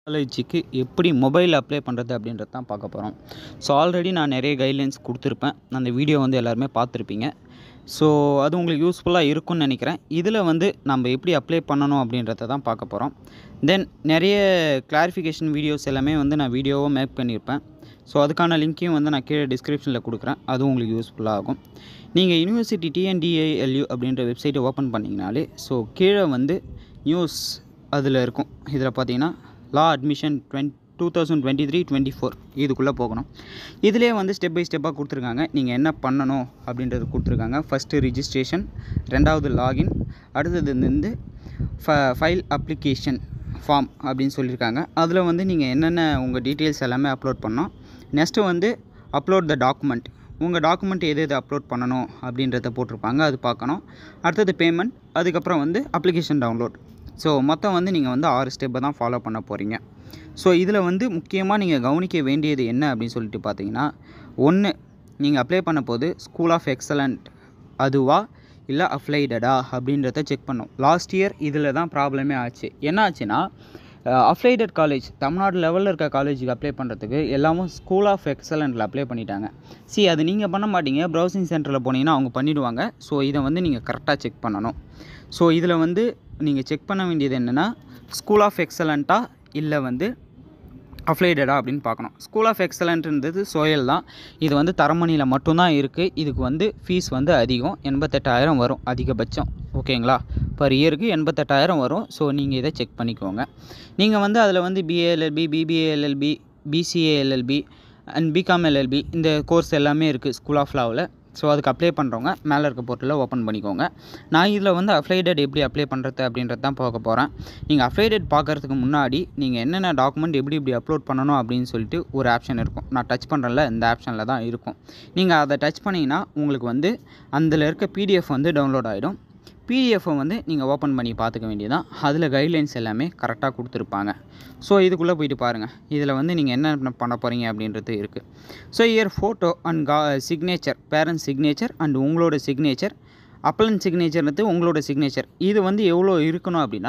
காலேஜுக்கு எப்படி mobile apply பண்ணுறது அப்படின்றது தான் பார்க்க போகிறோம் ஸோ ஆல்ரெடி நான் நிறைய கைட்லைன்ஸ் கொடுத்துருப்பேன் அந்த வீடியோ வந்து எல்லாருமே பார்த்துருப்பீங்க ஸோ அது உங்களுக்கு யூஸ்ஃபுல்லாக இருக்கும்னு நினைக்கிறேன் இதில் வந்து நம்ம எப்படி அப்ளை பண்ணணும் அப்படின்றத தான் பார்க்க போகிறோம் தென் நிறைய கிளாரிஃபிகேஷன் வீடியோஸ் எல்லாமே வந்து நான் வீடியோவாக மேக் பண்ணியிருப்பேன் ஸோ அதுக்கான லிங்க்கையும் வந்து நான் கீழே டிஸ்கிரிப்ஷனில் கொடுக்குறேன் அதுவும் உங்களுக்கு யூஸ்ஃபுல்லாக ஆகும் நீங்கள் யூனிவர்சிட்டி டிஎன்டிஏஎல்யூ அப்படின்ற வெப்சைட்டை ஓப்பன் பண்ணிங்கனாலே ஸோ கீழே வந்து நியூஸ் அதில் இருக்கும் இதில் பார்த்தீங்கன்னா law admission twenty two thousand twenty three twenty four இதுக்குள்ளே போகணும் இதிலே வந்து ஸ்டெப் பை ஸ்டெப்பாக கொடுத்துருக்காங்க நீங்கள் என்ன பண்ணணும் அப்படின்றது கொடுத்துருக்காங்க ஃபஸ்ட்டு ரிஜிஸ்ட்ரேஷன் ரெண்டாவது லாகின் அடுத்தது வந்து ஃபைல் அப்ளிகேஷன் ஃபார்ம் அப்படின்னு சொல்லியிருக்காங்க அதில் வந்து நீங்கள் என்னென்ன உங்கள் டீட்டெயில்ஸ் எல்லாமே அப்லோட் பண்ணோம் நெக்ஸ்ட்டு வந்து அப்லோட் த டாக்குமெண்ட் உங்கள் டாக்குமெண்ட் எது எது அப்லோட் பண்ணணும் அப்படின்றத போட்டிருப்பாங்க அது பார்க்கணும் அடுத்தது பேமெண்ட் அதுக்கப்புறம் வந்து அப்ளிகேஷன் டவுன்லோட் ஸோ மொத்தம் வந்து நீங்கள் வந்து ஆறு ஸ்டெப்பை தான் ஃபாலோ பண்ண போகிறீங்க ஸோ இதில் வந்து முக்கியமாக நீங்கள் கவனிக்க வேண்டியது என்ன அப்படின்னு சொல்லிட்டு பார்த்தீங்கன்னா ஒன்று நீங்கள் அப்ளை பண்ண போது ஸ்கூல் ஆஃப் எக்ஸலண்ட் அதுவா இல்லை அப்ளைடடா அப்படின்றத செக் பண்ணோம் லாஸ்ட் இயர் இதில் தான் ப்ராப்ளமே ஆச்சு என்ன ஆச்சுன்னா அப்ளைடட் காலேஜ் தமிழ்நாடு லெவலில் இருக்க காலேஜுக்கு அப்ளை பண்ணுறதுக்கு எல்லாமும் ஸ்கூல் ஆஃப் எக்ஸலண்ட்டில் அப்ளை பண்ணிட்டாங்க சி அது நீங்கள் பண்ண மாட்டீங்க ப்ரௌசிங் சென்டரில் போனீங்கன்னா அவங்க பண்ணிவிடுவாங்க ஸோ இதை வந்து நீங்கள் கரெக்டாக செக் பண்ணணும் ஸோ இதில் வந்து நீங்கள் செக் பண்ண வேண்டியது என்னென்னா ஸ்கூல் ஆஃப் எக்ஸலண்ட்டா இல்லை வந்து அப்ளைடடா அப்படின்னு பார்க்கணும் ஸ்கூல் ஆஃப் எக்ஸலண்ட்ன்றது சோயல் தான் இது வந்து தரமணியில் மட்டும்தான் இருக்குது இதுக்கு வந்து ஃபீஸ் வந்து அதிகம் எண்பத்தெட்டாயிரம் வரும் அதிகபட்சம் ஓகேங்களா பர் இயருக்கு எண்பத்தெட்டாயிரம் வரும் ஸோ நீங்கள் இதை செக் பண்ணிக்கோங்க நீங்கள் வந்து அதில் வந்து BA LLB BBA LLB BCA LLB and BCom LLB இந்த கோர்ஸ் எல்லாமே இருக்குது ஸ்கூல் ஆஃப் லாவில் ஸோ அதுக்கு அப்ளை பண்ணுறவங்க மேலே இருக்க போர்ட்டலில் ஓப்பன் பண்ணிக்கோங்க நான் இதில் வந்து அப்ளைடட் எப்படி அப்ளை பண்ணுறது அப்படின்றது தான் பார்க்க போகிறேன் நீங்கள் அப்ளைடட் பார்க்குறதுக்கு முன்னாடி நீங்கள் என்னென்ன டாக்குமெண்ட் எப்படி எப்படி அப்லோட் பண்ணணும் அப்படின்னு சொல்லிட்டு ஒரு ஆப்ஷன் இருக்கும் நான் டச் பண்ணுறேன்ல இந்த ஆப்ஷனில் தான் இருக்கும் நீங்கள் அதை டச் பண்ணிங்கன்னா உங்களுக்கு வந்து அதில் இருக்க பிடிஎஃப் வந்து டவுன்லோட் ஆகிடும் பிடிஎஃப்பை வந்து நீங்கள் ஓப்பன் பண்ணி பார்த்துக்க வேண்டியதான் அதில் கைட்லைன்ஸ் எல்லாமே கரெக்டாக கொடுத்துருப்பாங்க ஸோ இதுக்குள்ளே போயிட்டு பாருங்கள் இதில் வந்து நீங்கள் என்ன பண்ண போகிறீங்க அப்படின்றது இருக்குது ஸோ இயர் ஃபோட்டோ அண்ட் கா சிக்னேச்சர் பேரண்ட் சிக்னேச்சர் அண்ட் உங்களோட சிக்னேச்சர் அப்பலன் சிக்னேச்சர்ன்றது உங்களோட சிக்னேச்சர் இது வந்து எவ்வளோ இருக்கணும் அப்படின்னா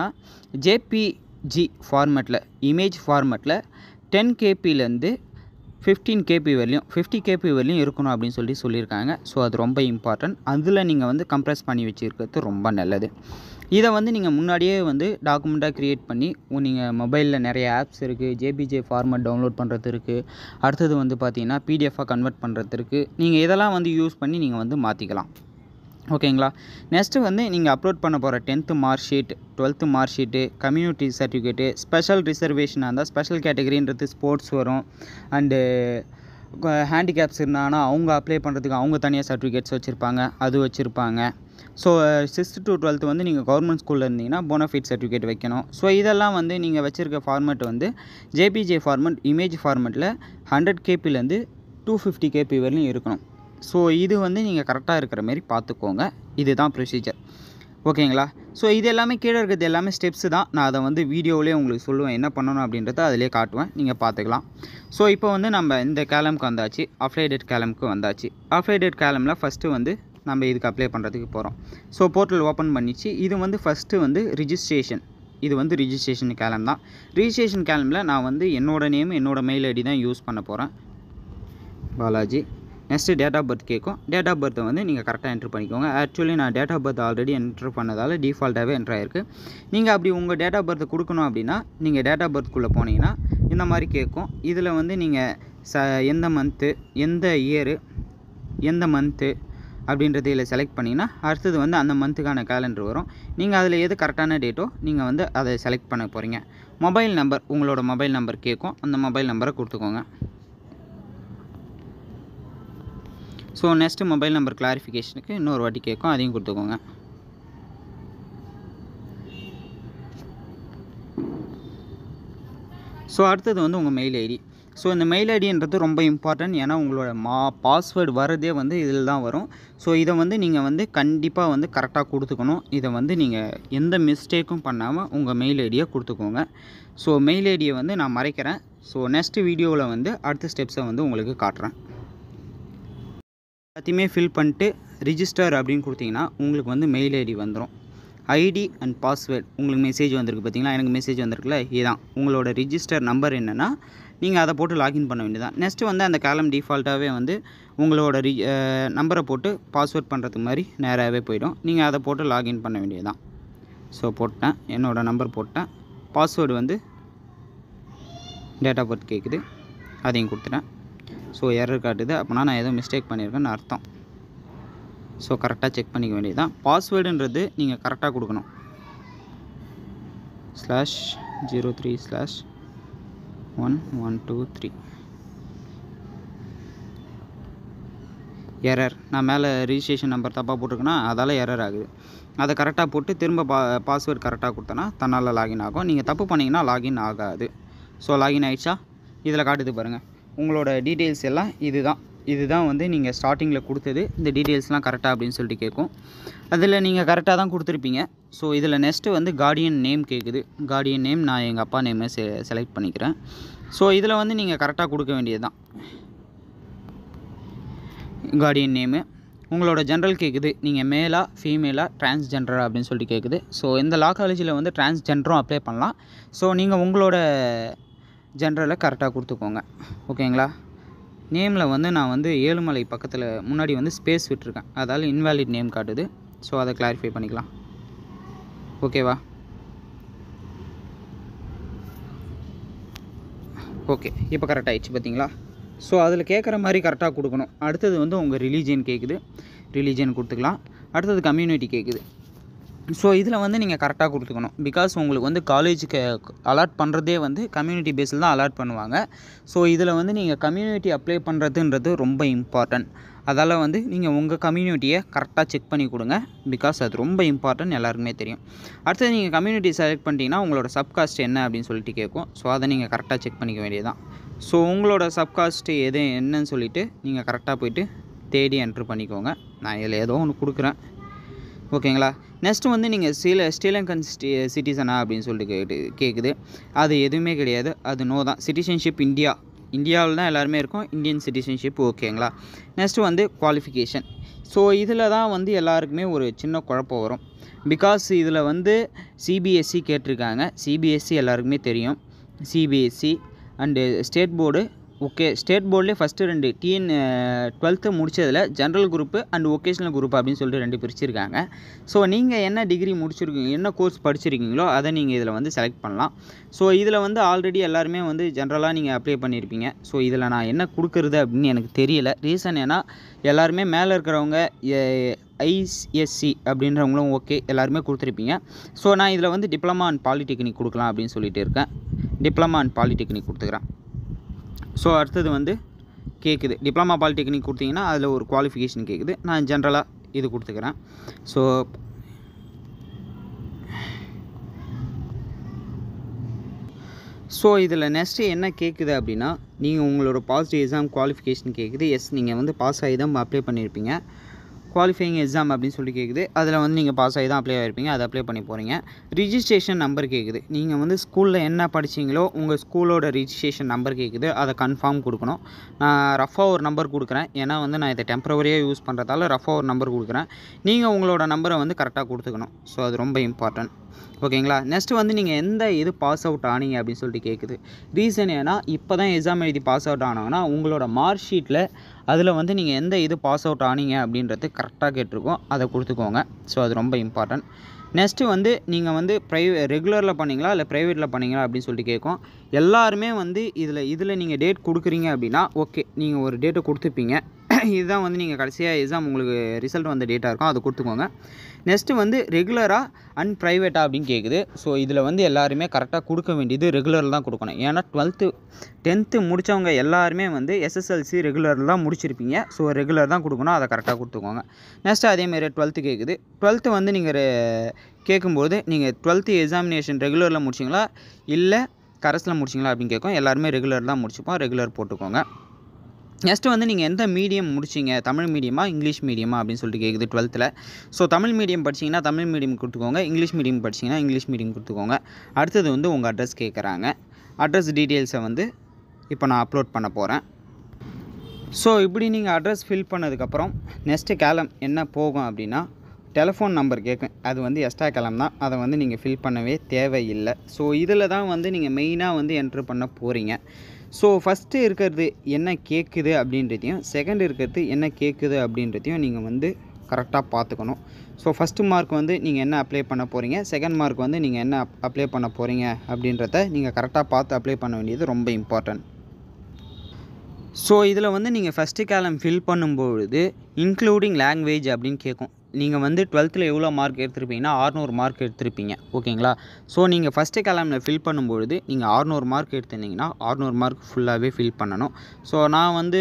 ஜேபிஜி ஃபார்மேட்டில் இமேஜ் ஃபார்மேட்டில் டென் கேபிலேருந்து ஃபிஃப்டீன் கேபி வரலையும் ஃபிஃப்டி கேபி வரலையும் இருக்கணும் அப்படின்னு சொல்லி சொல்லியிருக்காங்க ஸோ அது ரொம்ப இம்பார்ட்டன்ட் அதில் நீங்கள் வந்து கம்ப்ரெஸ் பண்ணி வச்சுருக்கிறது ரொம்ப நல்லது இதை வந்து நீங்கள் முன்னாடியே வந்து டாக்குமெண்ட்டாக க்ரியேட் பண்ணி நீங்கள் மொபைலில் நிறைய ஆப்ஸ் இருக்குது ஜேபிஜே ஃபார்மேட் டவுன்லோட் பண்ணுறது இருக்குது அடுத்தது வந்து பார்த்தீங்கன்னா பிடிஎஃபாக கன்வெர்ட் பண்ணுறது இருக்குது நீங்கள் இதெல்லாம் வந்து யூஸ் பண்ணி நீங்கள் வந்து மாற்றிக்கலாம் ஓகேங்களா நெக்ஸ்ட்டு வந்து நீங்கள் அப்லோட் பண்ண போகிற tenth mark sheet twelfth mark sheet community certificate special ரிசர்வேஷனாக இருந்தால் ஸ்பெஷல் கேட்டகரின்றது ஸ்போர்ட்ஸ் வரும் அண்டு ஹேண்டிகேப்ஸ் இருந்தாங்கன்னா அவங்க அப்ளை பண்ணுறதுக்கு அவங்க தனியாக சர்டிஃபிகேட்ஸ் வச்சுருப்பாங்க அது வச்சுருப்பாங்க ஸோ சிக்ஸ்த்து டு டுவெல்த்து வந்து நீங்கள் கவர்மெண்ட் ஸ்கூலில் இருந்தீங்கன்னா போனஃபைட் சர்டிஃபிகேட் வைக்கணும் ஸோ இதெல்லாம் வந்து நீங்கள் வச்சுருக்க ஃபார்மேட் வந்து ஜேபிஜே ஃபார்மேட் இமேஜ் ஃபார்மேட்டில் ஹண்ட்ரட் கேபிலேருந்து டூ ஃபிஃப்டி கேபி வரையும் இருக்கணும் ஸோ இது வந்து நீங்கள் கரெக்டாக இருக்கிற மாரி பார்த்துக்கோங்க இதுதான் ப்ரொசீஜர் ஓகேங்களா ஸோ இது எல்லாமே கீழே இருக்கிறது எல்லாமே ஸ்டெப்ஸு தான் நான் அதை வந்து வீடியோவிலே உங்களுக்கு சொல்லுவேன் என்ன பண்ணணும் அப்படின்றத அதிலே காட்டுவேன் நீங்கள் பார்த்துக்கலாம் ஸோ இப்போ வந்து நம்ம இந்த கேலம்க்கு வந்தாச்சு அப்ளைடட் கேலம்க்கு வந்தாச்சு அப்ளைடட் கேலமில் ஃபஸ்ட்டு வந்து நம்ம இதுக்கு அப்ளை பண்ணுறதுக்கு போகிறோம் ஸோ போர்ட்டல் ஓப்பன் பண்ணிச்சு இது வந்து ஃபஸ்ட்டு வந்து ரிஜிஸ்ட்ரேஷன் இது வந்து ரிஜிஸ்ட்ரேஷன் கேலம் தான் ரிஜிஸ்ட்ரேஷன் கேலமில் நான் வந்து என்னோடய நேம் என்னோடய மெயில் ஐடி தான் யூஸ் பண்ண போகிறேன் Balaji next date of birth கேட்கும் டேட் ஆஃப் பர்த்தை வந்து நீங்கள் கரெக்டாக என்ட்ரு பண்ணிக்கோங்க ஆக்சுவலி நான் date of birth already entry பண்ணதால் டிஃபால்ட்டாகவே என்ட்ரு ஆயிருக்கு நீங்கள் அப்படி உங்கள் டேட் ஆஃப் பர்த் கொடுக்கணும் அப்படின்னா நீங்கள் டேட் ஆஃப் பர்த்குள்ளே போனீங்கன்னா இந்த மாதிரி கேட்கும் இதில் வந்து நீங்கள் ச எந்த மந்த்து எந்த இயரு எந்த மந்த்து அப்படின்றத இதில் செலக்ட் பண்ணிங்கன்னா அடுத்தது வந்து அந்த மந்த்துக்கான கேலண்டர் வரும் நீங்கள் அதில் எது கரெக்டான டேட்டோ நீங்கள் வந்து அதை செலக்ட் பண்ண போகிறீங்க மொபைல் நம்பர் உங்களோட மொபைல் நம்பர் கேட்கும் அந்த மொபைல் நம்பரை கொடுத்துக்கோங்க ஸோ நெக்ஸ்ட்டு மொபைல் நம்பர் கிளாரிஃபிகேஷனுக்கு இன்னொரு வாட்டி கேட்கும் அதையும் கொடுத்துக்கோங்க ஸோ அடுத்தது வந்து உங்கள் மெயில் ஐடி ஸோ இந்த மெயில் ஐடின்றது ரொம்ப இம்பார்ட்டன்ட் ஏன்னா உங்களோட மா பாஸ்வேர்டு வரதே வந்து இதில் தான் வரும் ஸோ இதை வந்து நீங்கள் வந்து கண்டிப்பாக வந்து கரெக்டாக கொடுத்துக்கணும் இதை வந்து நீங்கள் எந்த மிஸ்டேக்கும் பண்ணாமல் உங்கள் மெயில் ஐடியை கொடுத்துக்கோங்க ஸோ மெயில் ஐடியை வந்து நான் மறைக்கிறேன் ஸோ நெக்ஸ்ட் வீடியோவில் வந்து அடுத்த ஸ்டெப்ஸை வந்து உங்களுக்கு காட்டுறேன் எல்லாத்தையுமே ஃபில் பண்ணிட்டு ரிஜிஸ்டர் அப்படின்னு கொடுத்தீங்கன்னா உங்களுக்கு வந்து மெயில் ஐடி வந்துடும் ஐடி அண்ட் பாஸ்வேர்டு உங்களுக்கு மெசேஜ் வந்திருக்கு பார்த்தீங்களா எனக்கு மெசேஜ் வந்திருக்குல்ல இதுதான் உங்களோட ரிஜிஸ்டர் நம்பர் என்னென்னா நீங்கள் அதை போட்டு லாகின் பண்ண வேண்டியதான் நெக்ஸ்ட்டு வந்து அந்த காலம் டிஃபால்ட்டாகவே வந்து உங்களோட ரி நம்பரை போட்டு பாஸ்வேர்ட் பண்ணுறதுக்கு மாதிரி நேராகவே போயிடும் நீங்கள் அதை போட்டு லாகின் பண்ண வேண்டியதுதான் ஸோ போட்டேன் என்னோடய நம்பர் போட்டேன் பாஸ்வேர்டு வந்து டேட் ஆஃப் பர்த் கேட்குது அதையும் கொடுத்துட்டேன் ஸோ எரர் காட்டுது அப்படின்னா நான் ஏதோ மிஸ்டேக் பண்ணியிருக்கேன்னு அர்த்தம் ஸோ கரெக்டாக செக் பண்ணிக்க வேண்டியது தான் பாஸ்வேர்டுன்றது நீங்கள் கரெக்டாக கொடுக்கணும் slash zero three slash one one two three error நான் மேலே ரிஜிஸ்ட்ரேஷன் நம்பர் தப்பாக போட்டிருக்கேன்னா அதால் எரர் ஆகுது அதை கரெக்டாக போட்டு திரும்ப பா பாஸ்வேர்டு கரெக்டாக கொடுத்தனா தன்னால் லாகின் ஆகும் நீங்கள் தப்பு பண்ணிங்கன்னா லாகின் ஆகாது ஸோ லாகின் ஆகிடுச்சா இதில் காட்டுது பாருங்கள் உங்களோட டீட்டெயில்ஸ் எல்லாம் இதுதான் இதுதான் வந்து நீங்கள் ஸ்டார்டிங்கில் கொடுத்தது இந்த டீட்டெயில்ஸ்லாம் கரெக்டாக அப்படின்னு சொல்லிட்டு கேட்கும் அதில் நீங்கள் கரெக்டாக தான் கொடுத்துருப்பீங்க ஸோ இதில் நெக்ஸ்ட்டு வந்து கார்டியன் நேம் கேட்குது கார்டியன் நேம் நான் எங்கள் அப்பா நேமை செ செலக்ட் பண்ணிக்கிறேன் ஸோ இதில் வந்து நீங்கள் கரெக்டாக கொடுக்க வேண்டியது தான் கார்டியன் நேமு உங்களோட ஜென்ரல் கேட்குது நீங்கள் மேலா ஃபீமேலா டிரான்ஸ்ஜெண்டரா அப்படின்னு சொல்லிட்டு கேட்குது ஸோ இந்த லா காலேஜில் வந்து டிரான்ஸ்ஜெண்டரும் அப்ளை பண்ணலாம் ஸோ நீங்கள் உங்களோட ஜென்ரலை கரெக்டாக கொடுத்துக்கோங்க ஓகேங்களா நேமில் வந்து நான் வந்து ஏழுமலை பக்கத்தில் முன்னாடி வந்து ஸ்பேஸ் விட்டுருக்கேன் அதால் இன்வேலிட் நேம் காட்டுது ஸோ அதை கிளாரிஃபை பண்ணிக்கலாம் ஓகேவா ஓகே இப்போ கரெக்ட் ஆயிடுச்சு பார்த்தீங்களா ஸோ அதில் கேட்குற மாதிரி கரெக்டாக கொடுக்கணும் அடுத்தது வந்து உங்கள் ரிலீஜியன் கேட்குது ரிலீஜியன் கொடுத்துக்கலாம் அடுத்தது கம்யூனிட்டி கேட்குது ஸோ இதில் வந்து நீங்கள் கரெக்டாக கொடுத்துக்கணும் பிகாஸ் உங்களுக்கு வந்து காலேஜுக்கு அலாட் பண்ணுறதே வந்து கம்யூனிட்டி பேஸில் தான் அலாட் பண்ணுவாங்க ஸோ இதில் வந்து நீங்கள் கம்யூனிட்டி அப்ளை பண்ணுறதுன்றது ரொம்ப இம்பார்ட்டன்ட் அதால் வந்து நீங்கள் உங்கள் கம்யூனிட்டியை கரெக்டாக செக் பண்ணி கொடுங்க பிகாஸ் அது ரொம்ப இம்பார்ட்டன்ட் எல்லாருக்குமே தெரியும் அடுத்தது நீங்கள் கம்யூனிட்டி செலக்ட் பண்ணிட்டீங்கன்னா உங்களோட சப்காஸ்ட் என்ன அப்படின்னு சொல்லிட்டு கேட்கும் ஸோ அதை நீங்கள் கரெக்டாக செக் பண்ணிக்க வேண்டியதுதான் ஸோ உங்களோட சப்காஸ்ட் எது என்னன்னு சொல்லிவிட்டு நீங்கள் கரெக்டாக போயிட்டு தேடி என்ட்ரு பண்ணிக்கோங்க நான் இதில் ஏதோ ஒன்று கொடுக்குறேன் ஓகேங்களா நெக்ஸ்ட்டு வந்து நீங்கள் ஸ்ரீல ஸ்ரீலங்கன் சிட்டி சிட்டிசனா அப்படின்னு சொல்லிட்டு கேட்டு கேட்குது அது எதுவுமே கிடையாது அது நோ தான் சிட்டிசன்ஷிப் இந்தியா இந்தியாவில் தான் எல்லாருமே இருக்கும் இந்தியன் சிட்டிசன்ஷிப் ஓகேங்களா நெக்ஸ்ட்டு வந்து குவாலிஃபிகேஷன் ஸோ இதில் தான் வந்து எல்லாருக்குமே ஒரு சின்ன குழப்பம் வரும் பிகாஸ் இதில் வந்து சிபிஎஸ்சி கேட்டிருக்காங்க சிபிஎஸ்சி எல்லாருக்குமே தெரியும் CBSE and state board okay state போர்ட்லேயே ஃபஸ்ட்டு ரெண்டு டிஎன் டுவெல்த்து முடிச்சதில் general group and vocational group அப்படின்னு சொல்லிட்டு ரெண்டு பிரிச்சிருக்காங்க ஸோ நீங்கள் என்ன டிகிரி முடிச்சிருக்கீங்க என்ன கோர்ஸ் படிச்சிருக்கீங்களோ அதை நீங்கள் இதில் வந்து செலக்ட் பண்ணலாம் ஸோ இதில் வந்து ஆல்ரெடி எல்லாருமே வந்து ஜென்ரலாக நீங்கள் அப்ளை பண்ணியிருப்பீங்க ஸோ இதில் நான் என்ன கொடுக்குறது அப்படின்னு எனக்கு தெரியல ரீசன் ஏன்னா எல்லாருமே மேலே இருக்கிறவங்க ஐஎஸ்சி அப்படின்றவங்களும் ஓகே எல்லாருமே கொடுத்துருப்பீங்க ஸோ நான் இதில் வந்து டிப்ளமா அண்ட் பாலிடெக்னிக் கொடுக்கலாம் அப்படின்னு சொல்லிட்டு இருக்கேன் டிப்ளமா அண்ட் பாலிடெக்னிக் கொடுத்துக்கிறேன் ஸோ அடுத்தது வந்து கேட்குது டிப்ளமா பாலிடெக்னிக் கொடுத்தீங்கன்னா அதில் ஒரு குவாலிஃபிகேஷன் கேட்குது நான் ஜென்ரலாக இது கொடுத்துக்கிறேன் ஸோ ஸோ இதில் நெக்ஸ்ட்டு என்ன கேட்குது அப்படின்னா நீங்கள் உங்களோட பாசிட்டிவ் எக்ஸாம் குவாலிஃபிகேஷன் கேட்குது எஸ் நீங்கள் வந்து பாஸ் ஆகி தான் அப்ளை பண்ணியிருப்பீங்க குவாலிஃபைங் எக்ஸாம் அப்படின்னு சொல்லி கேட்குது அதில் வந்து நீங்கள் பாஸ் ஆகி தான் அப்ளை ஆகிருப்பீங்க அதை அப்ளை பண்ணி போகிறீங்க ரிஜிஸ்ட்ரேஷன் நம்பர் கேட்குது நீங்கள் வந்து ஸ்கூலில் என்ன படிச்சீங்களோ உங்கள் ஸ்கூலோட ரிஜிஸ்ட்ரேஷன் நம்பர் கேட்குது அதை கன்ஃபார்ம் கொடுக்கணும் நான் ரஃபாக ஒரு நம்பர் கொடுக்குறேன் ஏன்னா வந்து நான் இதை டெம்பரவரியாக யூஸ் பண்ணுறதால ரஃபாக ஒரு நம்பர் கொடுக்குறேன் நீங்கள் உங்களோட நம்பரை வந்து கரெக்டாக கொடுத்துக்கணும் ஸோ அது ரொம்ப இம்பார்ட்டன்ட் ஓகேங்களா நெக்ஸ்ட்டு வந்து நீங்கள் எந்த இது பாஸ் அவுட் ஆனீங்க அப்படின்னு சொல்லிட்டு கேட்குது ரீசன் ஏன்னா இப்போ தான் எக்ஸாம் எழுதி பாஸ் அவுட் ஆனாங்கன்னா உங்களோட மார்க் ஷீட்டில் அதில் வந்து நீங்கள் எந்த இது பாஸ் அவுட் ஆனீங்க அப்படின்றது கரெக்டாக கேட்டிருக்கோம் அதை கொடுத்துக்கோங்க ஸோ அது ரொம்ப இம்பார்ட்டன்ட் நெக்ஸ்ட்டு வந்து நீங்கள் வந்து ப்ரைவே ரெகுலரில் பண்ணீங்களா இல்லை ப்ரைவேட்டில் பண்ணீங்களா அப்படின்னு சொல்லிட்டு கேட்கும் எல்லாருமே வந்து இதில் இதில் நீங்கள் டேட் கொடுக்குறீங்க அப்படின்னா ஓகே நீங்கள் ஒரு டேட்டை கொடுத்துப்பீங்க இதுதான் வந்து நீங்கள் கடைசியாக எக்ஸாம் உங்களுக்கு ரிசல்ட் வந்த டேட்டாக இருக்கும் அதை கொடுத்துக்கோங்க நெக்ஸ்ட்டு வந்து ரெகுலராக அண்ட் ப்ரைவேட்டாக அப்படின்னு கேட்குது ஸோ இதில் வந்து எல்லாருமே கரெக்டாக கொடுக்க வேண்டியது ரெகுலரில் தான் கொடுக்கணும் ஏன்னா டுவெல்த்து டென்த்து முடித்தவங்க எல்லாருமே வந்து எஸ்எஸ்எல்சி ரெகுலரில் தான் முடிச்சிருப்பீங்க ஸோ ரெகுலர் தான் கொடுக்கணும் அதை கரெக்டாக கொடுத்துக்கோங்க நெக்ஸ்ட்டு அதேமாரி டுவெல்த்து கேட்குது டுவெல்த்து வந்து நீங்கள் கேட்கும்போது நீங்கள் டுவெல்த்து எக்ஸாமினேஷன் ரெகுலரில் முடிச்சிங்களா இல்லை கரஸில் முடிச்சிங்களா அப்படின்னு கேட்கும் எல்லாருமே ரெகுலர் தான் முடிச்சுப்போம் ரெகுலர் போட்டுக்கோங்க நெக்ஸ்ட்டு வந்து நீங்கள் எந்த மீடியம் முடிச்சிங்க தமிழ் மீடியமா இங்கிலீஷ் மீடியமா அப்படின்னு சொல்லிட்டு கேட்குது டுவெல்த்தில் ஸோ தமிழ் மீடியம் படிச்சிங்கன்னா தமிழ் மீடியம் கொடுத்துக்கோங்க இங்கிலீஷ் மீடியம் படிச்சிங்கன்னா இங்கிலீஷ் மீடியம் கொடுத்துக்கோங்க அடுத்தது வந்து உங்கள் அட்ரஸ் கேட்குறாங்க அட்ரஸ் டீட்டெயில்ஸை வந்து இப்போ நான் அப்லோட் பண்ண போகிறேன் ஸோ இப்படி நீங்கள் அட்ரஸ் ஃபில் பண்ணதுக்கப்புறம் நெக்ஸ்ட்டு கேலம் என்ன போகும் அப்படின்னா டெலிஃபோன் நம்பர் கேட்கும் அது வந்து எக்ஸ்ட்ரா கிளம் தான் அதை வந்து நீங்கள் ஃபில் பண்ணவே தேவையில்லை ஸோ இதில் தான் வந்து நீங்கள் மெயினாக வந்து என்ட்ரு பண்ண போகிறீங்க ஸோ ஃபஸ்ட்டு இருக்கிறது என்ன கேட்குது அப்படின்றதையும் செகண்ட் இருக்கிறது என்ன கேட்குது அப்படின்றதையும் நீங்கள் வந்து கரெக்டாக பார்த்துக்கணும் ஸோ ஃபஸ்ட்டு மார்க் வந்து நீங்கள் என்ன அப்ளை பண்ண போகிறீங்க செகண்ட் மார்க் வந்து நீங்கள் என்ன அப்ளை பண்ண போகிறீங்க அப்படின்றத நீங்கள் கரெக்டாக பார்த்து அப்ளை பண்ண வேண்டியது ரொம்ப இம்பார்ட்டன்ட் ஸோ இதில் வந்து நீங்கள் ஃபஸ்ட்டு காலம் ஃபில் பண்ணும்பொழுது இன்க்ளூடிங் லாங்குவேஜ் அப்படின்னு கேட்கும் நீங்கள் வந்து டுவெல்த்தில் எவ்வளோ மார்க் எடுத்திருப்பீங்கன்னா ஆறுநூறு மார்க் எடுத்திருப்பீங்க ஓகேங்களா ஸோ நீங்கள் ஃபஸ்ட்டு காலமில் ஃபில் பண்ணும்பொழுது நீங்கள் ஆறுநூறு மார்க் எடுத்திருந்தீங்கன்னா ஆறுநூறு மார்க் ஃபுல்லாகவே ஃபில் பண்ணணும் ஸோ நான் வந்து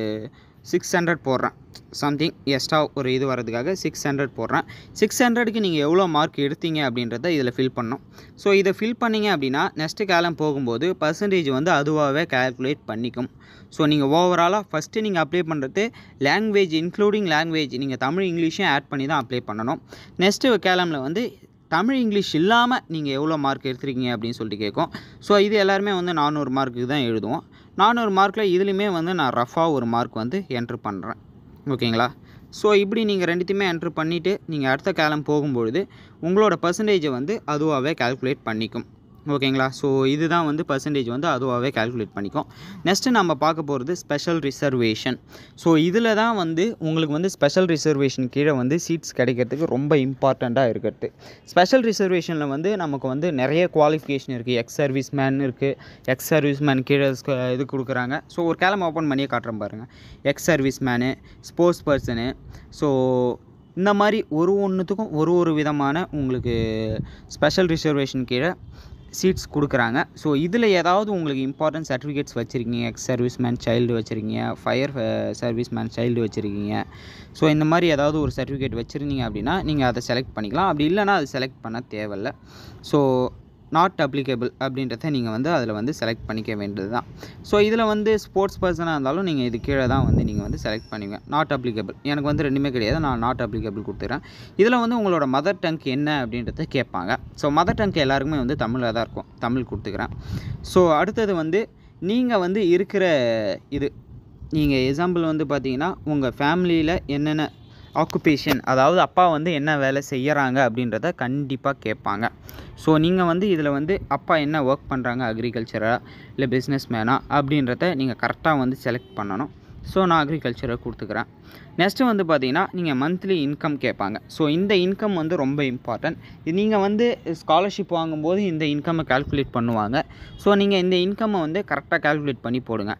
சிக்ஸ் ஹண்ட்ரட் போடுறேன் சம்திங் எக்ஸ்ட்ரா ஒரு இது வரதுக்காக சிக்ஸ் ஹண்ட்ரட் போடுறேன் சிக்ஸ் ஹண்ட்ரடுக்கு நீங்கள் எவ்வளோ மார்க் எடுத்தீங்க அப்படின்றத இதில் ஃபில் பண்ணணும் ஸோ இதை ஃபில் பண்ணீங்க அப்படின்னா நெக்ஸ்ட்டு காலம் போகும்போது பர்சன்டேஜ் வந்து அதுவாகவே கால்குலேட் பண்ணிக்கும் ஸோ நீங்கள் ஓவராலாக ஃபஸ்ட்டு நீங்கள் அப்ளை பண்ணுறது லாங்குவேஜ் இன்க்ளூடிங் லாங்குவேஜ் நீங்கள் தமிழ் இங்கிலீஷும் ஆட் பண்ணி தான் அப்ளை பண்ணணும் நெக்ஸ்ட்டு கேலமில் வந்து தமிழ் இங்கிலீஷ் இல்லாமல் நீங்கள் எவ்வளோ மார்க் எடுத்துருக்கீங்க அப்படின்னு சொல்லிட்டு கேட்கும் ஸோ இது எல்லாருமே வந்து நானூறு மார்க்குக்கு தான் எழுதுவோம் நானூறு மார்க்கில் இதுலேயுமே வந்து நான் ரஃபாக ஒரு மார்க் வந்து என்ட்ரு பண்ணுறேன் ஓகேங்களா ஸோ இப்படி நீங்கள் ரெண்டுத்தையுமே என்ட்ரு பண்ணிவிட்டு நீங்கள் அடுத்த காலம் போகும்பொழுது உங்களோட பர்சன்டேஜை வந்து அதுவாகவே கால்குலேட் பண்ணிக்கும் ஓகேங்களா ஸோ இதுதான் வந்து பர்சன்டேஜ் வந்து அதுவாகவே கால்குலேட் பண்ணிக்கும் நெக்ஸ்ட்டு நம்ம பார்க்க போகிறது ஸ்பெஷல் ரிசர்வேஷன் ஸோ இதில் தான் வந்து உங்களுக்கு வந்து ஸ்பெஷல் ரிசர்வேஷன் கீழே வந்து சீட்ஸ் கிடைக்கிறதுக்கு ரொம்ப இம்பார்ட்டண்ட்டாக இருக்கிறது ஸ்பெஷல் ரிசர்வேஷனில் வந்து நமக்கு வந்து நிறைய குவாலிஃபிகேஷன் இருக்குது எக்ஸ் சர்வீஸ் மேன் இருக்குது எக்ஸ் சர்வீஸ் மேன் கீழே ஸ்க- இது கொடுக்குறாங்க ஸோ ஒரு கேலம் ஓப்பன் பண்ணியே காட்டுறேன் பாருங்கள் ex service man sports person so இந்த மாதிரி ஒரு ஒன்றுத்துக்கும் ஒரு ஒரு விதமான உங்களுக்கு ஸ்பெஷல் ரிசர்வேஷன் கீழே சீட்ஸ் கொடுக்குறாங்க ஸோ இதில் ஏதாவது உங்களுக்கு இம்பார்ட்டன்ட் சர்டிஃபிகேட்ஸ் வச்சுருக்கீங்க எக்ஸ் சர்வீஸ் மேன் சைல்டு வச்சுருக்கீங்க ஃபயர் சர்வீஸ் மேன் சைல்டு வச்சுருக்கீங்க ஸோ இந்த மாதிரி ஏதாவது ஒரு சர்டிஃபிகேட் வச்சுருந்தீங்க அப்படின்னா நீங்கள் அதை செலக்ட் பண்ணிக்கலாம் அப்படி இல்லைன்னா அது செலக்ட் பண்ண தேவையில்ல ஸோ நாட் அப்ளிகேபிள் அப்படின்றத நீங்கள் வந்து அதில் வந்து செலக்ட் பண்ணிக்க வேண்டியது தான் ஸோ இதில் வந்து ஸ்போர்ட்ஸ் பர்சனாக இருந்தாலும் நீங்கள் இது கீழே தான் வந்து நீங்கள் வந்து செலக்ட் பண்ணுவீங்க நாட் அப்ளிகேபிள் எனக்கு வந்து ரெண்டுமே கிடையாது நான் நாட் அப்ளிகேபிள் கொடுத்துறேன் இதில் வந்து உங்களோட மதர் டங்க் என்ன அப்படின்றத கேட்பாங்க ஸோ மதர் டங்க் எல்லாருக்குமே வந்து தமிழில் தான் இருக்கும் தமிழ் கொடுத்துக்கிறேன் ஸோ அடுத்தது வந்து நீங்கள் வந்து இருக்கிற இது நீங்கள் எக்ஸாம்பிள் வந்து பார்த்தீங்கன்னா உங்கள் ஃபேமிலியில் என்னென்ன ஆக்குபேஷன் அதாவது அப்பா வந்து என்ன வேலை செய்கிறாங்க அப்படின்றத கண்டிப்பாக கேட்பாங்க ஸோ நீங்கள் வந்து இதில் வந்து அப்பா என்ன ஒர்க் பண்ணுறாங்க அக்ரிகல்ச்சராக இல்லை பிஸ்னஸ் மேனா அப்படின்றத நீங்கள் கரெக்டாக வந்து செலக்ட் பண்ணணும் ஸோ நான் அக்ரிகல்ச்சரை கொடுத்துக்கிறேன் நெக்ஸ்ட்டு வந்து பார்த்தீங்கன்னா நீங்கள் மந்த்லி இன்கம் கேட்பாங்க ஸோ இந்த இன்கம் வந்து ரொம்ப இம்பார்ட்டன்ட் நீங்கள் வந்து ஸ்காலர்ஷிப் வாங்கும்போது இந்த இன்கம்மை கால்குலேட் பண்ணுவாங்க ஸோ நீங்கள் இந்த இன்கம்மை வந்து கரெக்டாக கால்குலேட் பண்ணி போடுங்க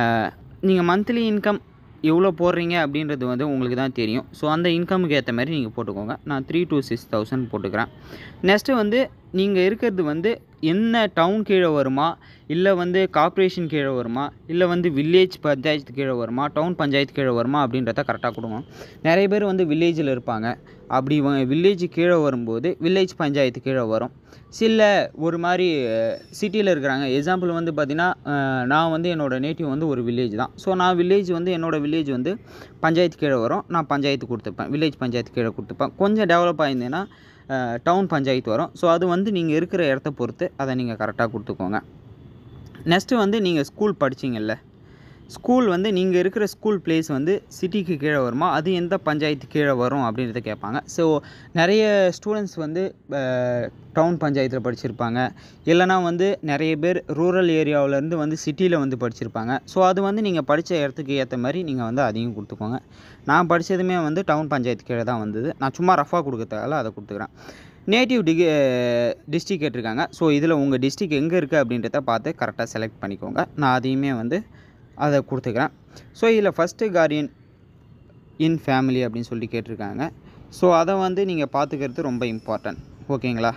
நீங்கள் மந்த்லி இன்கம் எவ்வளோ போடுறீங்க அப்படின்றது வந்து உங்களுக்கு தான் தெரியும் ஸோ அந்த இன்கமுக்கு ஏற்ற மாதிரி நீங்கள் போட்டுக்கோங்க நான் த்ரீ to சிக்ஸ் தௌசண்ட் போட்டுக்கிறேன் நெக்ஸ்ட்டு வந்து நீங்கள் இருக்கிறது வந்து என்ன டவுன் கீழே வருமா இல்லை வந்து கார்ப்பரேஷன் கீழே வருமா இல்லை வந்து வில்லேஜ் பஞ்சாயத்து கீழே வருமா டவுன் பஞ்சாயத்து கீழே வருமா அப்படின்றத கரெக்டாக கொடுங்க நிறைய பேர் வந்து வில்லேஜில் இருப்பாங்க அப்படி வில்லேஜ் கீழே வரும்போது வில்லேஜ் பஞ்சாயத்து கீழே வரும் சில ஒரு மாதிரி சிட்டியில் இருக்கிறாங்க எக்ஸாம்பிள் வந்து பார்த்திங்கன்னா அஹ், நான் வந்து என்னோடய நேட்டிவ் வந்து ஒரு வில்லேஜ் தான் ஸோ நான் வில்லேஜ் வந்து என்னோடய வில்லேஜ் வந்து பஞ்சாயத்து கீழே வரும் நான் பஞ்சாயத்து கொடுத்துப்பேன் வில்லேஜ் பஞ்சாயத்து கீழே கொடுத்துப்பேன் கொஞ்சம் டெவலப் ஆயிருந்தேன்னா டவுன் பஞ்சாயத்து வரும் ஸோ அது வந்து நீங்கள் இருக்கிற இடத்த பொறுத்து அதை நீங்கள் கரெக்டாக கொடுத்துக்கோங்க நெக்ஸ்ட்டு வந்து நீங்கள் ஸ்கூல் படிச்சீங்கல்ல ஸ்கூல் வந்து நீங்கள் இருக்கிற ஸ்கூல் பிளேஸ் வந்து சிட்டிக்கு கீழே வருமா அது எந்த பஞ்சாயத்து கீழே வரும் அப்படின்றத கேட்பாங்க ஸோ நிறைய ஸ்டூடெண்ட்ஸ் வந்து டவுன் பஞ்சாயத்தில் படிச்சிருப்பாங்க இல்லைனா வந்து நிறைய பேர் ரூரல் ஏரியாவிலேருந்து வந்து சிட்டியில் வந்து படிச்சிருப்பாங்க ஸோ அது வந்து நீங்கள் படித்த இடத்துக்கு ஏற்ற மாதிரி நீங்கள் வந்து அதையும் கொடுத்துக்கோங்க நான் படித்ததுமே வந்து டவுன் பஞ்சாயத்து கீழே தான் வந்தது நான் சும்மா ரஃபாக கொடுக்கறதால அதை கொடுத்துக்கிறேன் நேட்டிவ் டிகி டிஸ்ட்ரிக் கேட்டிருக்காங்க ஸோ இதில் உங்கள் டிஸ்ட்ரிக் எங்கே இருக்குது அப்படின்றத பார்த்து கரெக்டாக செலக்ட் பண்ணிக்கோங்க நான் அதையுமே வந்து அதை கொடுத்துக்கிறேன் ஸோ இதில் ஃபஸ்ட்டு கார்டியன் இன் ஃபேமிலி அப்படின்னு சொல்லி கேட்டிருக்காங்க ஸோ அதை வந்து நீங்கள் பார்த்துக்கிறது ரொம்ப இம்பார்ட்டன்ட் ஓகேங்களா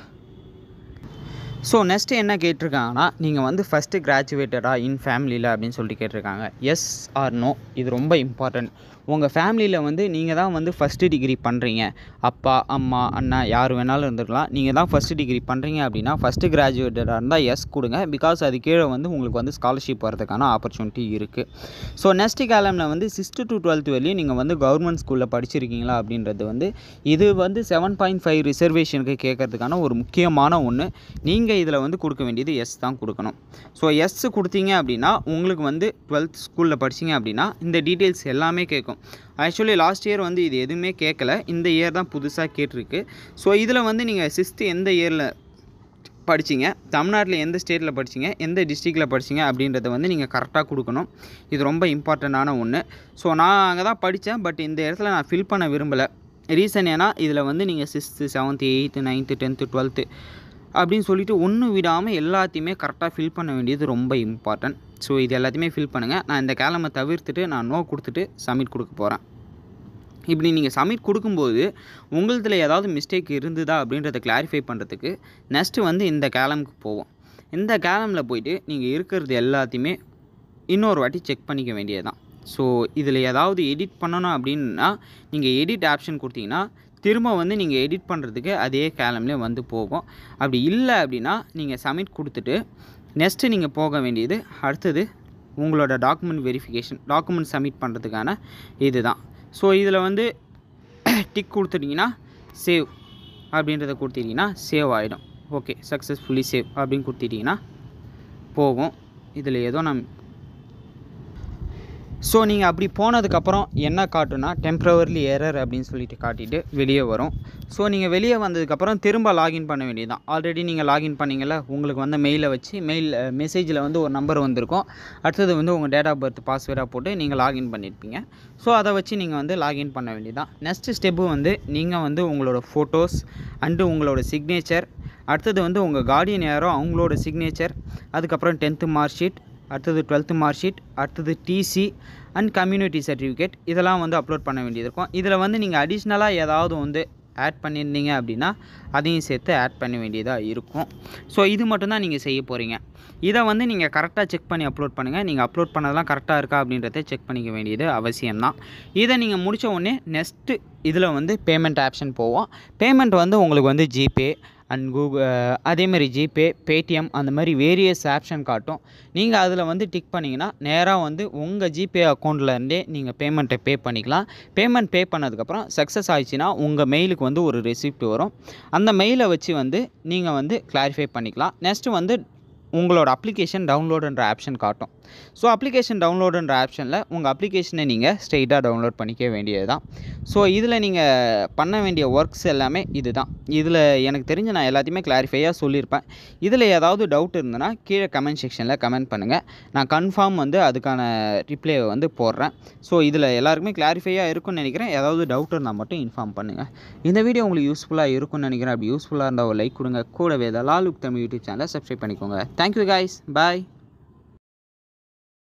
ஸோ நெக்ஸ்ட்டு என்ன கேட்டிருக்காங்கன்னா நீங்கள் வந்து ஃபஸ்ட்டு கிராஜுவேட்டடா இன் ஃபேமிலியில் அப்படின்னு சொல்லிட்டு கேட்டிருக்காங்க எஸ் ஆர் நோ இது ரொம்ப இம்பார்ட்டன்ட் உங்கள் ஃபேமிலியில் வந்து நீங்கள் தான் வந்து ஃபஸ்ட்டு டிகிரி பண்ணுறீங்க அப்பா அம்மா அண்ணா யார் வேணாலும் இருந்துக்கலாம் நீங்கள் தான் ஃபஸ்ட்டு டிகிரி பண்ணுறீங்க அப்படின்னா ஃபஸ்ட்டு கிராஜுவேட்டடாக இருந்தால் எஸ் கொடுங்க பிகாஸ் அது கீழே வந்து உங்களுக்கு வந்து ஸ்காலர்ஷிப் வரதுக்கான ஆப்பர்ச்சுனிட்டி இருக்குது ஸோ நெக்ஸ்ட் காலமில் வந்து சிக்ஸ்த்து டு டுவெல்த் வரையும் நீங்கள் வந்து கவர்மெண்ட் ஸ்கூலில் படிச்சிருக்கீங்களா அப்படின்றது வந்து இது வந்து செவன் பாயிண்ட் ஃபைவ் ரிசர்வேஷனுக்கு கேட்கறதுக்கான ஒரு முக்கியமான ஒன்று நீங்கள் நீங்கள் இதில் வந்து கொடுக்க வேண்டியது எஸ் தான் கொடுக்கணும் ஸோ எஸ் கொடுத்தீங்க அப்படின்னா உங்களுக்கு வந்து டுவெல்த் ஸ்கூலில் படிச்சீங்க அப்படின்னா இந்த டீட்டெயில்ஸ் எல்லாமே கேட்கும் ஆக்சுவலி லாஸ்ட் இயர் வந்து இது எதுவுமே கேட்கல இந்த இயர் தான் புதுசாக கேட்டிருக்கு ஸோ இதில் வந்து நீங்கள் சிக்ஸ்த்து எந்த இயரில் படிச்சீங்க தமிழ்நாட்டில் எந்த ஸ்டேட்டில் படிச்சீங்க எந்த டிஸ்ட்ரிக்டில் படிச்சீங்க அப்படின்றத வந்து நீங்கள் கரெக்டாக கொடுக்கணும் இது ரொம்ப இம்பார்ட்டண்ட்டான ஒன்று ஸோ நான் அங்கே தான் படித்தேன் பட் இந்த இடத்துல நான் ஃபில் பண்ண விரும்பலை ரீசன் ஏன்னா இதில் வந்து நீங்கள் sixth seventh eighth ninth tenth twelfth அப்படின்னு சொல்லிட்டு ஒன்று விடாமல் எல்லாத்தையுமே கரெக்டாக ஃபில் பண்ண வேண்டியது ரொம்ப இம்பார்ட்டன்ட் ஸோ இது எல்லாத்தையுமே ஃபில் பண்ணுங்கள் நான் இந்த கேலமை தவிர்த்துட்டு நான் நோ கொடுத்துட்டு சப்மிட் கொடுக்க போகிறேன் இப்படி நீங்கள் சப்மிட் கொடுக்கும்போது உங்களதுல ஏதாவது மிஸ்டேக் இருந்ததா அப்படின்றத கிளாரிஃபை பண்ணுறதுக்கு நெக்ஸ்ட்டு வந்து இந்த கேலமுக்கு போவோம் இந்த கேலமில் போயிட்டு நீங்கள் இருக்கிறது எல்லாத்தையுமே இன்னொரு வாட்டி செக் பண்ணிக்க வேண்டியது தான் ஸோ இதில் ஏதாவது எடிட் பண்ணணும் அப்படின்னா நீங்கள் எடிட் ஆப்ஷன் கொடுத்தீங்கன்னா திரும்ப வந்து நீங்கள் எடிட் பண்ணுறதுக்கு அதே கேலம்லேயே வந்து போகும் அப்படி இல்லை அப்படின்னா நீங்கள் சப்மிட் கொடுத்துட்டு நெக்ஸ்ட்டு நீங்கள் போக வேண்டியது அடுத்தது உங்களோட டாக்குமெண்ட் வெரிஃபிகேஷன் டாக்குமெண்ட் சப்மிட் பண்ணுறதுக்கான இது தான் ஸோ இதில் வந்து டிக் கொடுத்துட்டிங்கன்னா சேவ் அப்படின்றத கொடுத்துட்டிங்கன்னா சேவ் ஆகிடும் ஓகே சக்ஸஸ்ஃபுல்லி சேவ் அப்படின்னு கொடுத்துட்டிங்கன்னா போகும் இதில் ஏதோ நான் ஸோ நீங்கள் அப்படி போனதுக்கப்புறம் என்ன காட்டுனா டெம்ப்ரவர்லி எரர் அப்படின்னு சொல்லிட்டு காட்டிட்டு வெளியே வரும் ஸோ நீங்கள் வெளியே வந்ததுக்கப்புறம் திரும்ப லாகின் பண்ண வேண்டியதுதான் ஆல்ரெடி நீங்கள் லாகின் பண்ணீங்கல்ல உங்களுக்கு வந்து மெயிலை வச்சு மெயில் மெசேஜில் வந்து ஒரு நம்பர் வந்திருக்கும் அடுத்தது வந்து உங்கள் டேட் ஆஃப் பர்த் பாஸ்வேர்டாக போட்டு நீங்கள் லாகின் பண்ணியிருப்பீங்க ஸோ அதை வச்சு நீங்கள் வந்து லாகின் பண்ண வேண்டியதுதான் நெக்ஸ்ட் ஸ்டெப்பு வந்து நீங்கள் வந்து உங்களோட ஃபோட்டோஸ் அண்டு உங்களோட சிக்னேச்சர் அடுத்தது வந்து உங்கள் கார்டியன் யாரோ அவங்களோட சிக்னேச்சர் அதுக்கப்புறம் டென்த்து மார்க் ஷீட் அடுத்தது டுவெல்த்து மார்க் ஷீட் அடுத்தது டிசி அண்ட் கம்யூனிட்டி சர்டிஃபிகேட் இதெல்லாம் வந்து அப்லோட் பண்ண வேண்டியது இருக்கும் இதில் வந்து நீங்கள் அடிஷ்னலாக ஏதாவது வந்து ஆட் பண்ணியிருந்தீங்க அப்படின்னா அதையும் சேர்த்து ஆட் பண்ண வேண்டியதாக இருக்கும் ஸோ இது மட்டும்தான் நீங்கள் செய்ய போகிறீங்க இதை வந்து நீங்கள் கரெக்டாக செக் பண்ணி அப்லோட் பண்ணுங்கள் நீங்கள் அப்லோட் பண்ணதெல்லாம் கரெக்டாக இருக்கா அப்படின்றத செக் பண்ணிக்க வேண்டியது அவசியம்தான் இதை நீங்கள் முடித்த உடனே நெக்ஸ்ட்டு இதில் வந்து பேமெண்ட் ஆப்ஷன் போவோம் பேமெண்ட் வந்து உங்களுக்கு வந்து ஜிபே அண்ட் கூகுள் அதேமாதிரி ஜிபே பேடிஎம் அந்த மாதிரி வேரியஸ் ஆப்ஷன் காட்டும் நீங்கள் அதில் வந்து டிக் பண்ணிங்கன்னா நேராக வந்து உங்கள் ஜிபே அக்கௌண்ட்லேருந்தே நீங்கள் பேமெண்ட்டை பே பண்ணிக்கலாம் பேமெண்ட் பே பண்ணதுக்கப்புறம் சக்ஸஸ் ஆயிடுச்சுன்னா உங்கள் மெயிலுக்கு வந்து ஒரு ரெசிப்ட் வரும் அந்த மெயிலை வச்சு வந்து நீங்கள் வந்து கிளாரிஃபை பண்ணிக்கலாம் நெக்ஸ்ட்டு வந்து உங்களோட அப்ளிகேஷன் டவுன்லோடுன்ற ஆப்ஷன் காட்டும் ஸோ அப்ளிகேஷன் டவுன்லோடுன்ற ஆப்ஷனில் உங்கள் அப்ளிகேஷனை நீங்கள் ஸ்ட்ரெயிட்டாக டவுன்லோட் பண்ணிக்க வேண்டியது தான் ஸோ இதில் நீங்கள் பண்ண வேண்டிய ஒர்க்ஸ் எல்லாமே இது தான் இதில் எனக்கு தெரிஞ்ச நான் எல்லாத்தையுமே கிளாரிஃபையாக சொல்லியிருப்பேன் இதில் ஏதாவது டவுட் இருந்ததுன்னா கீழே கமெண்ட் செக்ஷனில் கமெண்ட் பண்ணுங்கள் நான் கன்ஃபார்ம் வந்து அதுக்கான ரிப்ளைவை வந்து போடுறேன் ஸோ இதில் எல்லாருக்குமே கிளாரிஃபையாக இருக்கும்னு நினைக்கிறேன் ஏதாவது டவுட் இருந்தால் மட்டும் இன்ஃபார்ம் பண்ணுங்கள் இந்த வீடியோ உங்களுக்கு யூஸ்ஃபுல்லாக இருக்கும்னு நினைக்கிறேன் அப்படி யூஸ்ஃபுல்லாக இருந்தால் ஒரு லைக் கொடுங்க கூடவே த லாலுக் தமிழ் யூடியூப் சேனலை சப்ஸ்கிரைப் பண்ணிக்கோங்க தேங்க்யூ guys bye